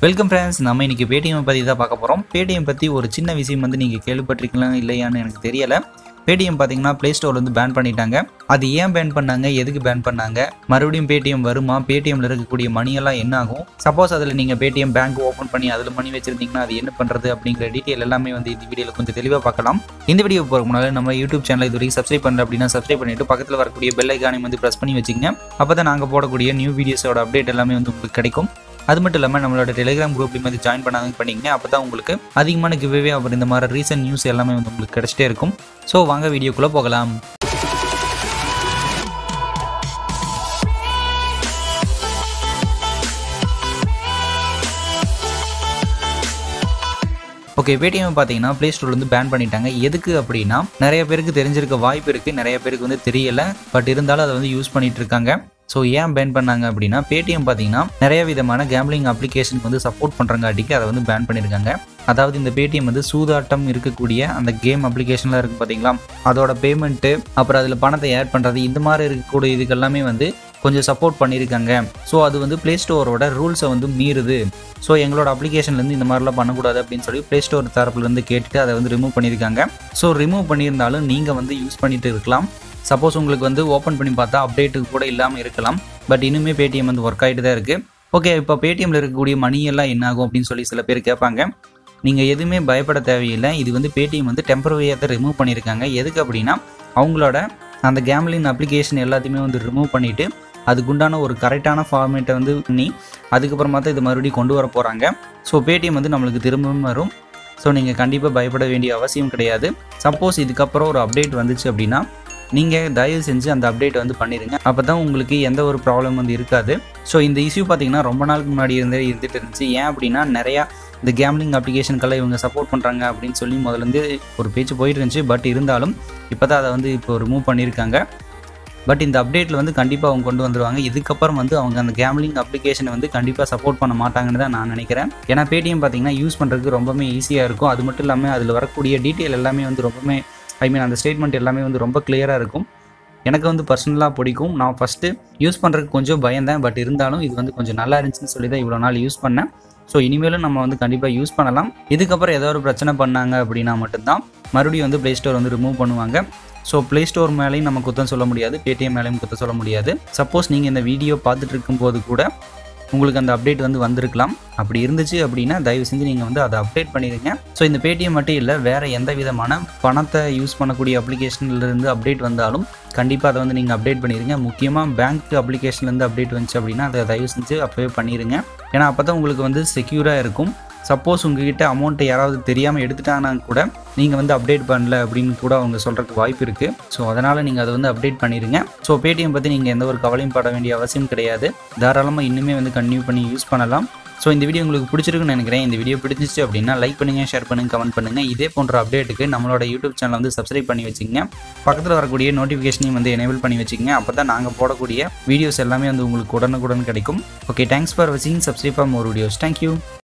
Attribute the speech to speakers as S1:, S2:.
S1: welcome friends நம்ம இன்னைக்கு Paytm பற்றி தான் பார்க்க போகிறோம் பேடிஎம் பற்றி ஒரு சின்ன விஷயம் வந்து நீங்கள் கேள்விப்பட்டிருக்கலாம் இல்லையான்னு எனக்கு தெரியலை பேடிஎம் பார்த்தீங்கன்னா ப்ளே ஸ்டோர் வந்து பேன் பண்ணிட்டாங்க அது ஏன் பேன் பண்ணாங்க எதுக்கு பேன் பண்ணாங்க மறுபடியும் பேடிஎம் வருமா பேடிஎம்ல இருக்கக்கூடிய மணியெல்லாம் என்ன ஆகும் சப்போஸ் அதில் நீங்கள் பேடிஎம் பேங்க் ஓப்பன் பண்ணி அதில் மணி வச்சிருந்தீங்கன்னா அது என்ன பண்ணுறது அப்படிங்கிற டீட்டெயில் எல்லாமே வந்து இந்த வீடியோவில் கொஞ்சம் தெளிவாக பார்க்கலாம் இந்த வீடியோ போகிற முன்னாடி நம்ம யூடியூப் சேனல் இது வரைக்கும் சப்ஸ்கிரைப் பண்ணல அப்படின்னா சப்ஸ்கிரைப் பண்ணிட்டு பக்கத்தில் வரக்கூடிய பெல் ஐக்கானையும் வந்து ப்ரெஸ் பண்ணி வச்சுங்க அப்போ தான் நாங்கள் போடக்கூடிய நியூ வீடியோஸோட அப்டேட் எல்லாமே வந்து உங்களுக்கு கிடைக்கும் அது மட்டும் இல்லாமல் நம்மளோட டெலிகிராம் குரூப்லையும் வந்து ஜாயின் பண்ணாங்க பண்ணிங்க அப்போ தான் உங்களுக்கு அதிகமான கிவ்வே அப்புறம் இந்த மாதிரி ரீசன்ட் நியூஸ் எல்லாமே வந்து உங்களுக்கு கிடைச்சிட்டே இருக்கும் ஸோ வாங்க வீடியோக்குள்ளே போகலாம் ஓகே பேடிஎம் பார்த்தீங்கன்னா ப்ளே ஸ்டோர்லேருந்து பேன் பண்ணிட்டாங்க எதுக்கு அப்படின்னா நிறைய பேருக்கு தெரிஞ்சிருக்க வாய்ப்பு இருக்குது நிறைய பேருக்கு வந்து தெரியல பட் இருந்தாலும் அதை வந்து யூஸ் பண்ணிட்டு இருக்காங்க ஸோ ஏன் பேன் பண்ணாங்க அப்படின்னா பேடிஎம் பார்த்தீங்கன்னா நிறைய விதமான கேம்லிங் அப்ளிகேஷனுக்கு வந்து சப்போர்ட் பண்ணுறங்காட்டிக்கு அதை வந்து பேன் பண்ணியிருக்காங்க அதாவது இந்த பேடிஎம் வந்து சூதாட்டம் இருக்கக்கூடிய அந்த கேம் அப்ளிகேஷன்லாம் இருக்குது பார்த்தீங்களா அதோட பேமெண்ட்டு அப்புறம் அதில் பணத்தை ஆட் பண்ணுறது இந்த மாதிரி இருக்கக்கூடிய இதுக்கெல்லாமே வந்து கொஞ்சம் சப்போர்ட் பண்ணியிருக்காங்க ஸோ அது வந்து ப்ளே ஸ்டோரோட ரூல்ஸை வந்து மீறுது ஸோ எங்களோட அப்ளிகேஷன்லேருந்து இந்த மாதிரிலாம் பண்ணக்கூடாது அப்படின்னு சொல்லி ப்ளே ஸ்டோர் தரப்புலேருந்து கேட்டுட்டு அதை வந்து ரிமூவ் பண்ணியிருக்காங்க ஸோ ரிமூவ் பண்ணியிருந்தாலும் நீங்கள் வந்து யூஸ் பண்ணிட்டு இருக்கலாம் சப்போஸ் உங்களுக்கு வந்து ஓப்பன் பண்ணி பார்த்தா அப்டேட்டு கூட இல்லாமல் இருக்கலாம் பட் இன்னுமே பேடிஎம் வந்து ஒர்க் ஆகிட்டு தான் இருக்குது ஓகே இப்போ பேடிஎம்மில் இருக்கக்கூடிய மணி எல்லாம் என்ன ஆகும் அப்படின்னு சொல்லி சில பேர் கேட்பாங்க நீங்கள் எதுவுமே பயப்பட தேவையில்லை இது வந்து பேடிஎம் வந்து டெம்பரரியாக தான் ரிமூவ் பண்ணியிருக்காங்க எதுக்கு அப்படின்னா அவங்களோட அந்த கேம்லின் அப்ளிகேஷன் எல்லாத்தையுமே வந்து ரிமூவ் பண்ணிவிட்டு அதுக்குண்டான ஒரு கரெக்டான ஃபார்மேட்டை வந்து பண்ணி அதுக்கப்புறமா தான் இது மறுபடியும் கொண்டு வர போகிறாங்க ஸோ பேடிஎம் வந்து நம்மளுக்கு திரும்பவும் வரும் ஸோ நீங்கள் கண்டிப்பாக பயப்பட வேண்டிய அவசியம் கிடையாது சப்போஸ் இதுக்கப்புறம் ஒரு அப்டேட் வந்துச்சு அப்படின்னா நீங்கள் தயவு செஞ்சு அந்த அப்டேட் வந்து பண்ணிடுங்க அப்போ தான் உங்களுக்கு எந்த ஒரு ப்ராப்ளம் வந்து இருக்காது ஸோ இந்த இஷ்யூ பார்த்தீங்கன்னா ரொம்ப நாளுக்கு முன்னாடி இருந்தே இருந்துட்டு இருந்துச்சு ஏன் அப்படின்னா நிறையா இந்த கேம்லிங் அப்ளிகேஷனுக்கெல்லாம் இவங்க சப்போர்ட் பண்ணுறாங்க அப்படின்னு சொல்லி முதலேருந்து ஒரு பேச்சு போயிட்டு இருந்துச்சு பட் இருந்தாலும் இப்போ தான் அதை வந்து இப்போ ரிமூவ் பண்ணியிருக்காங்க பட் இந்த அப்டேட்டில் வந்து கண்டிப்பாக அவங்க கொண்டு வந்துருவாங்க இதுக்கப்புறம் வந்து அவங்க அந்த கேம்லிங் அப்ளிகேஷனை வந்து கண்டிப்பாக சப்போர்ட் பண்ண மாட்டாங்கன்னு தான் நான் நினைக்கிறேன் ஏன்னா பேடிஎம் பார்த்தீங்கன்னா யூஸ் பண்ணுறதுக்கு ரொம்பவே ஈஸியாக இருக்கும் அது மட்டும் இல்லாமல் அதில் வரக்கூடிய டீட்டெயில் எல்லாமே வந்து ரொம்பவே ஐ மீன் அந்த ஸ்டேட்மெண்ட் எல்லாமே வந்து ரொம்ப கிளியராக இருக்கும் எனக்கு வந்து பர்சனலாக பிடிக்கும் நான் ஃபஸ்ட்டு யூஸ் பண்ணுறதுக்கு கொஞ்சம் பயந்தேன் பட் இருந்தாலும் இது வந்து கொஞ்சம் நல்லா இருந்துச்சுன்னு சொல்லி தான் இவ்வளோ நாள் யூஸ் பண்ணேன் ஸோ இனிமேலும் நம்ம வந்து கண்டிப்பாக யூஸ் பண்ணலாம் இதுக்கப்புறம் ஏதோ ஒரு பிரச்சனை பண்ணாங்க அப்படின்னா மட்டும்தான் மறுபடியும் வந்து ப்ளே ஸ்டோர் வந்து ரிமூவ் பண்ணுவாங்க ஸோ ப்ளே ஸ்டோர் மேலேயும் நம்ம குத்தம் சொல்ல முடியாது பேடிஎம் மேலேயும் குத்தம் சொல்ல முடியாது சப்போஸ் நீங்கள் இந்த வீடியோ பார்த்துட்டு இருக்கும்போது கூட உங்களுக்கு அந்த அப்டேட் வந்து வந்திருக்கலாம் அப்படி இருந்துச்சு அப்படின்னா தயவு செஞ்சு நீங்கள் வந்து அதை அப்டேட் பண்ணிடுங்க ஸோ இந்த பேடிஎம் மட்டும் இல்லை வேறு எந்த விதமான பணத்தை யூஸ் பண்ணக்கூடிய அப்ளிகேஷன்லேருந்து அப்டேட் வந்தாலும் கண்டிப்பாக அதை வந்து நீங்கள் அப்டேட் பண்ணிடுங்க முக்கியமாக பேங்க் அப்ளிகேஷன்லேருந்து அப்டேட் வந்துச்சு அப்படின்னா அதை தயவு செஞ்சு அப்போவே பண்ணிடுங்க ஏன்னா அப்போ தான் உங்களுக்கு வந்து செக்யூராக இருக்கும் சப்போஸ் உங்ககிட்ட அமௌண்ட்டை யாராவது தெரியாமல் எடுத்துட்டாங்கன்னா கூட நீங்கள் வந்து அப்டேட் பண்ணல அப்படின்னு கூட அவங்க சொல்கிறதுக்கு வாய்ப்பு இருக்குது ஸோ அதனால் நீங்கள் அதை வந்து அப்டேட் பண்ணிடுங்க ஸோ பேடிஎம் பற்றி நீங்கள் எந்த ஒரு கவலையும் பட வேண்டிய அவசியம் கிடையாது தாராளமாக இன்னுமே வந்து கன்டினியூ பண்ணி யூஸ் பண்ணலாம் ஸோ இந்த வீடியோ உங்களுக்கு பிடிச்சிருக்குன்னு நினைக்கிறேன் இந்த வீடியோ பிடிச்சிச்சு அப்படின்னா லைக் பண்ணுங்கள் ஷேர் பண்ணுங்கள் கமெண்ட் பண்ணுங்கள் இதே போன்ற அப்டேட்டுக்கு நம்மளோட யூடியூப் சேனல் வந்து சப்ஸ்கிரைப் பண்ணி வச்சுங்க பக்கத்தில் வரக்கூடிய நோட்டிஃபிகேஷனையும் வந்து எனேபிள் பண்ணி வச்சுக்கோங்க அப்போ தான் நாங்கள் போடக்கூடிய வீடியோஸ் எல்லாமே வந்து உங்களுக்கு உடனுக்குடன் கிடைக்கும் ஓகே தேங்க்ஸ் ஃபார் வாட்சிங் subscribe for more videos thank you